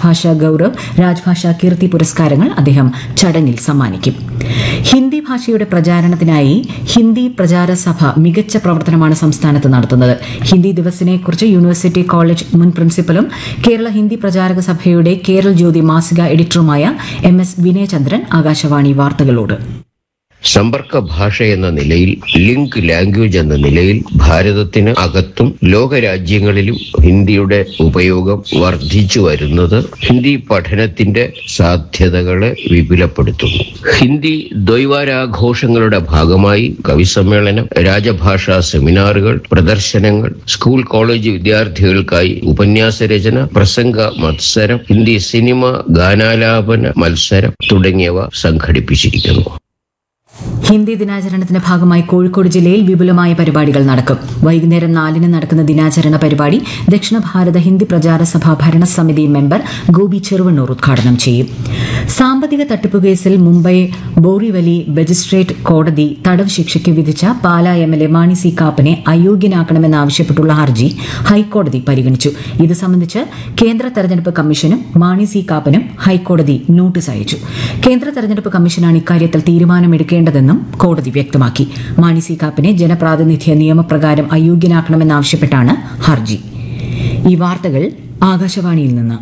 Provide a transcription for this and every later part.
രാജ്ഭാഷ ഗൌരവ് രാജ്ഭാഷ കീർത്തി പുരസ്കാരങ്ങൾ അദ്ദേഹം ചടങ്ങിൽ സമ്മാനിക്കും ഹിന്ദി ഭാഷയുടെ പ്രചാരണത്തിനായി ഹിന്ദി പ്രചാര സഭ മികച്ച പ്രവർത്തനമാണ് സംസ്ഥാനത്ത് നടത്തുന്നത് ഹിന്ദി ദിവസിനെ കുറിച്ച് യൂണിവേഴ്സിറ്റി കോളേജ് മുൻ പ്രിൻസിപ്പലും കേരള ഹിന്ദി പ്രചാരക സഭയുടെ കേരൾ ജ്യോതി മാസിക എഡിറ്ററുമായ എം എസ് വിനയചന്ദ്രൻ ആകാശവാണി വാർത്തകളോട് സമ്പർക്ക ഭാഷ എന്ന നിലയിൽ ലിങ്ക് ലാംഗ്വേജ് എന്ന നിലയിൽ ഭാരതത്തിന് അകത്തും ലോകരാജ്യങ്ങളിലും ഹിന്ദിയുടെ ഉപയോഗം വർദ്ധിച്ചു വരുന്നത് ഹിന്ദി പഠനത്തിന്റെ സാധ്യതകളെ വിപുലപ്പെടുത്തുന്നു ഹിന്ദി ദ്വൈവാരാഘോഷങ്ങളുടെ ഭാഗമായി കവിസമ്മേളനം രാജഭാഷാ സെമിനാറുകൾ പ്രദർശനങ്ങൾ സ്കൂൾ കോളേജ് വിദ്യാർത്ഥികൾക്കായി ഉപന്യാസ രചന പ്രസംഗ മത്സരം ഹിന്ദി സിനിമ ഗാനാലാപന മത്സരം തുടങ്ങിയവ സംഘടിപ്പിച്ചിരിക്കുന്നു ഹിന്ദി ദിനാചരണത്തിന്റെ ഭാഗമായി കോഴിക്കോട് ജില്ലയിൽ വിപുലമായ പരിപാടികൾ നടക്കും വൈകുന്നേരം നാലിന് നടക്കുന്ന ദിനാചരണ പരിപാടി ദക്ഷിണ ഭാരത ഹിന്ദി പ്രചാര സഭ ഭരണസമിതി മെമ്പർ ഗോപി ചെറുവണ്ണൂർ ഉദ്ഘാടനം ചെയ്യും സാമ്പത്തിക തട്ടിപ്പ് കേസിൽ മുംബൈ ബോറിവലി മജിസ്ട്രേറ്റ് കോടതി തടവ് ശിക്ഷയ്ക്ക് വിധിച്ച Pala M L A Mani C കാപ്പനെ അയോഗ്യനാക്കണമെന്നാവശ്യപ്പെട്ടുള്ള ഹർജി ഹൈക്കോടതി പരിഗണിച്ചു ഇത് സംബന്ധിച്ച് കേന്ദ്ര തെരഞ്ഞെടുപ്പ് കമ്മീഷനും മാണി സി കാപ്പനും ഹൈക്കോടതി നോട്ടീസ് അയച്ചു കേന്ദ്ര തെരഞ്ഞെടുപ്പ് കമ്മീഷനാണ് ഇക്കാര്യത്തിൽ തീരുമാനമെടുക്കേണ്ടതെന്നും കോടതി വ്യക്തമാക്കി മാണി സി കാപ്പനെ ജനപ്രാതിനിധ്യ നിയമപ്രകാരം അയോഗ്യനാക്കണമെന്നാവശ്യപ്പെട്ടാണ് ഹർജി ഈ വാർത്തകൾ ആകാശവാണിയിൽ നിന്ന്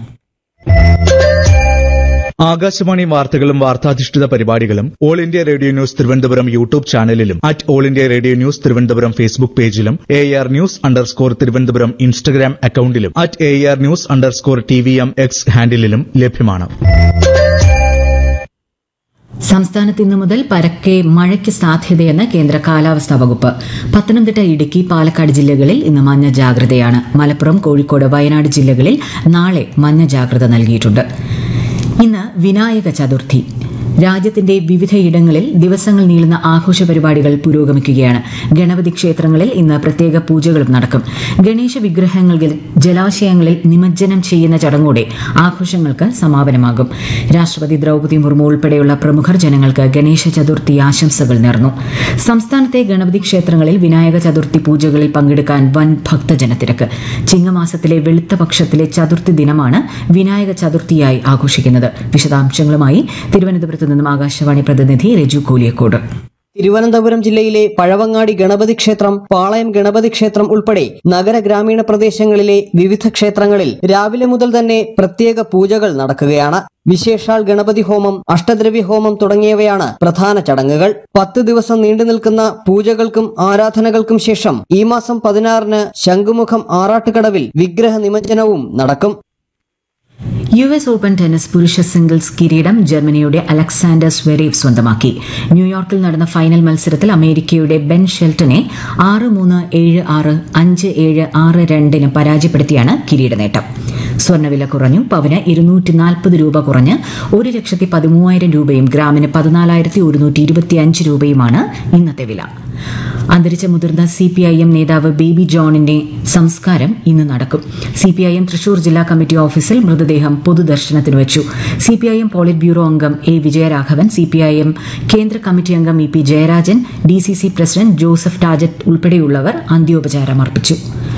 ആകാശവാണി വാർത്തകളും വാർത്താധിഷ്ഠിത പരിപാടികളും All India Radio News Thiruvananthapuram YouTube ചാനലിലും at All India Radio News Thiruvananthapuram Facebook പേജിലും A R news underscore Thiruvananthapuram Instagram അക്കൌണ്ടിലും at A R news underscore T V M X ഹാൻഡിലും ലഭ്യമാണ് സംസ്ഥാനത്ത് ഇന്നു മുതൽ പരക്കെ മഴയ്ക്ക് സാധ്യതയെന്ന് കേന്ദ്ര കാലാവസ്ഥാ വകുപ്പ് പത്തനംതിട്ട ഇടുക്കി പാലക്കാട് ജില്ലകളിൽ ഇന്ന് മഞ്ഞ ജാഗ്രതയാണ് മലപ്പുറം കോഴിക്കോട് വയനാട് ജില്ലകളിൽ നാളെ മഞ്ഞ ജാഗ്രത നൽകിയിട്ടുണ്ട് ഇന്ന് വിനായക ചതുർത്ഥി രാജ്യത്തിന്റെ വിവിധയിടങ്ങളിൽ ദിവസങ്ങൾ നീളുന്ന ആഘോഷ പരിപാടികൾ പുരോഗമിക്കുകയാണ് ഗണപതി ക്ഷേത്രങ്ങളിൽ ഇന്ന് പ്രത്യേക പൂജകളും നടക്കും ഗണേശ വിഗ്രഹങ്ങൾ ജലാശയങ്ങളിൽ നിമജ്ജനം ചെയ്യുന്ന ചടങ്ങോടെ ആഘോഷങ്ങൾക്ക് സമാപനമാകും രാഷ്ട്രപതി ദ്രൌപദി മുർമു ഉൾപ്പെടെയുള്ള പ്രമുഖർ ജനങ്ങൾക്ക് ഗണേശ ചതുർത്ഥി ആശംസകൾ നേർന്നു സംസ്ഥാനത്തെ ഗണപതി ക്ഷേത്രങ്ങളിൽ വിനായക ചതുർത്ഥി പൂജകളിൽ പങ്കെടുക്കാൻ വൻ ഭക്തജനത്തിരക്ക് ചിങ്ങമാസത്തിലെ വെളുത്ത പക്ഷത്തിലെ ചതുർത്ഥി ദിനമാണ് വിനായക ചതുർത്ഥിയായി ആഘോഷിക്കുന്നത് വിശദാംശങ്ങളുമായി തിരുവനന്തപുരത്ത് നിന്നും ആകാശവാണി പ്രതിനിധി രജു കോലിയക്കോട് തിരുവനന്തപുരം ജില്ലയിലെ പഴവങ്ങാടി ഗണപതി ക്ഷേത്രം പാളയം ഗണപതി ക്ഷേത്രം ഉൾപ്പെടെ നഗര ഗ്രാമീണ പ്രദേശങ്ങളിലെ വിവിധ ക്ഷേത്രങ്ങളിൽ രാവിലെ മുതൽ തന്നെ പ്രത്യേക പൂജകൾ നടക്കുകയാണ് വിശേഷാൽ ഗണപതി ഹോമം അഷ്ടദ്രവ്യ ഹോമം തുടങ്ങിയവയാണ് പ്രധാന ചടങ്ങുകൾ പത്ത് ദിവസം നീണ്ടു നിൽക്കുന്ന പൂജകൾക്കും ആരാധനകൾക്കും ശേഷം ഈ മാസം പതിനാറിന് ശംഖുമുഖം ആറാട്ടുകടവിൽ വിഗ്രഹ നിമജ്ജനവും നടക്കും യു എസ് ഓപ്പൺ ടെന്നീസ് പുരുഷ സിംഗിൾസ് കിരീടം ജർമ്മനിയുടെ അലക്സാണ്ടർ സ്വെരേവ് സ്വന്തമാക്കി ന്യൂയോർക്കിൽ നടന്ന ഫൈനൽ മത്സരത്തിൽ അമേരിക്കയുടെ ബെൻ ഷെൽട്ടനെ ആറ് മൂന്ന് ഏഴ് ആറ് അഞ്ച് ഏഴ് ആറ് രണ്ടിന് പരാജയപ്പെടുത്തിയാണ് കിരീട നേട്ടം സ്വർണ്ണവില കുറഞ്ഞു പവന് ഇരുന്നൂറ്റി നാൽപ്പത് രൂപ കുറഞ്ഞ് ഒരു ലക്ഷത്തി പതിമൂവായിരം രൂപയും ഗ്രാമിന് പതിനാലായിരത്തി ഒരുന്നൂറ്റി ഇരുപത്തിയഞ്ച് രൂപയുമാണ് ഇന്നത്തെ വില അന്തരിച്ച മുതിർന്ന സി പി ഐ എം നേതാവ് ബേബി ജോണിന്റെ സംസ്കാരം ഇന്ന് നടക്കും C P I M Thrissur ജില്ലാ കമ്മിറ്റി ഓഫീസിൽ മൃതദേഹം പൊതുദർശനത്തിന് വെച്ചു C P I M polit bureau അംഗം A Vijayaraghavan C P I M കേന്ദ്ര കമ്മിറ്റി അംഗം E P Jayarajan D C C president Joseph Tajet ഉൾപ്പെടെയുള്ളവർ അന്ത്യോപചാരം അർപ്പിച്ചു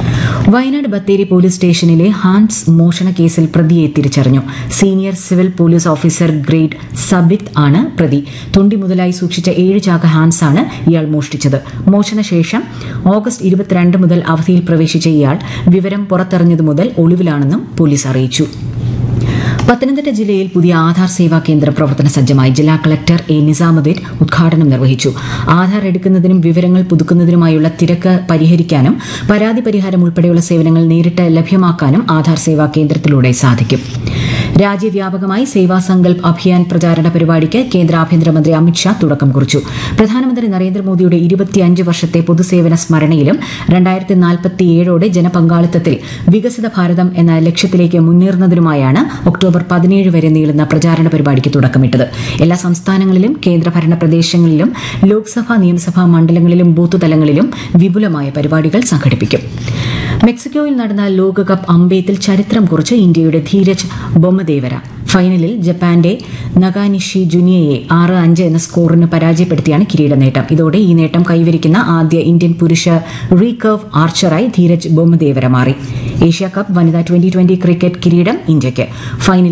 വയനാട് ബത്തേരി പോലീസ് സ്റ്റേഷനിലെ ഹാൻസ് മോഷണ കേസിൽ പ്രതിയെ തിരിച്ചറിഞ്ഞു senior civil police officer grade Sabith ആണ് പ്രതി തൊണ്ടി മുതലായി സൂക്ഷിച്ച ഏഴ് ചാക്ക് ഹാൻസ് ആണ് ഇയാൾ മോഷ്ടിച്ചത് മോഷണശേഷം ഓഗസ്റ്റ് ഇരുപത്തിരണ്ട് മുതൽ അവധിയിൽ പ്രവേശിച്ച ഇയാൾ വിവരം പുറത്തറിഞ്ഞതു മുതൽ ഒളിവിലാണെന്നും പോലീസ് അറിയിച്ചു പത്തനംതിട്ട ജില്ലയിൽ പുതിയ ആധാർ സേവാ കേന്ദ്രം പ്രവർത്തന സജ്ജമായി ജില്ലാ കളക്ടർ എ നിസാമുദ്ദീൻ ഉദ്ഘാടനം നിർവഹിച്ചു ആധാർ എടുക്കുന്നതിനും വിവരങ്ങൾ പുതുക്കുന്നതിനുമായുള്ള തിരക്ക് പരിഹരിക്കാനും പരാതി പരിഹാരം ഉൾപ്പെടെയുള്ള സേവനങ്ങൾ നേരിട്ട് ലഭ്യമാക്കാനും ആധാർ സേവാ കേന്ദ്രത്തിലൂടെ സാധിക്കും രാജ്യവ്യാപകമായി സേവാ സങ്കൽപ് അഭിയാൻ പ്രചാരണ പരിപാടിക്ക് കേന്ദ്ര ആഭ്യന്തരമന്ത്രി അമിത്ഷാ തുടക്കം കുറിച്ചു പ്രധാനമന്ത്രി നരേന്ദ്രമോദിയുടെ ഇരുപത്തിയഞ്ച് വർഷത്തെ പൊതുസേവന സ്മരണയിലും രണ്ടായിരത്തി നാൽപ്പത്തിയേഴോടെ ജനപങ്കാളിത്തത്തിൽ വികസിത ഭാരതം എന്ന ലക്ഷ്യത്തിലേക്ക് മുന്നേറുന്നതിനുമായാണ് ഒക്ടോബർ പതിനേഴ് വരെ നീളുന്ന പ്രചാരണ പരിപാടിക്ക് തുടക്കമിട്ടത് എല്ലാ സംസ്ഥാനങ്ങളിലും കേന്ദ്രഭരണ പ്രദേശങ്ങളിലും ലോക്സഭാ നിയമസഭാ മണ്ഡലങ്ങളിലും ബൂത്ത് തലങ്ങളിലും വിപുലമായ പരിപാടികൾ സംഘടിപ്പിക്കും മെക്സിക്കോയിൽ നടന്ന ലോകകപ്പ് അമ്പെയ്ത്തിൽ ചരിത്രം കുറിച്ച് ഇന്ത്യയുടെ ധീരജ് ബൊമ്മദേവര ഫൈനലിൽ ജപ്പാന്റെ നഗാനിഷി ജുനിയയെ ആറ് അഞ്ച് എന്ന സ്കോറിന് പരാജയപ്പെടുത്തിയാണ് കിരീട നേട്ടം ഇതോടെ ഈ നേട്ടം കൈവരിക്കുന്ന ആദ്യ ഇന്ത്യൻ പുരുഷ റീകർവ് ആർച്ചറായി ധീരജ് ബൊമ്മദേവര മാറി ഏഷ്യ കപ്പ് വനിതാ ട്വന്റി ട്വന്റി ക്രിക്കറ്റ് കിരീടം ഇന്ത്യയ്ക്ക് ഫൈനലിൽ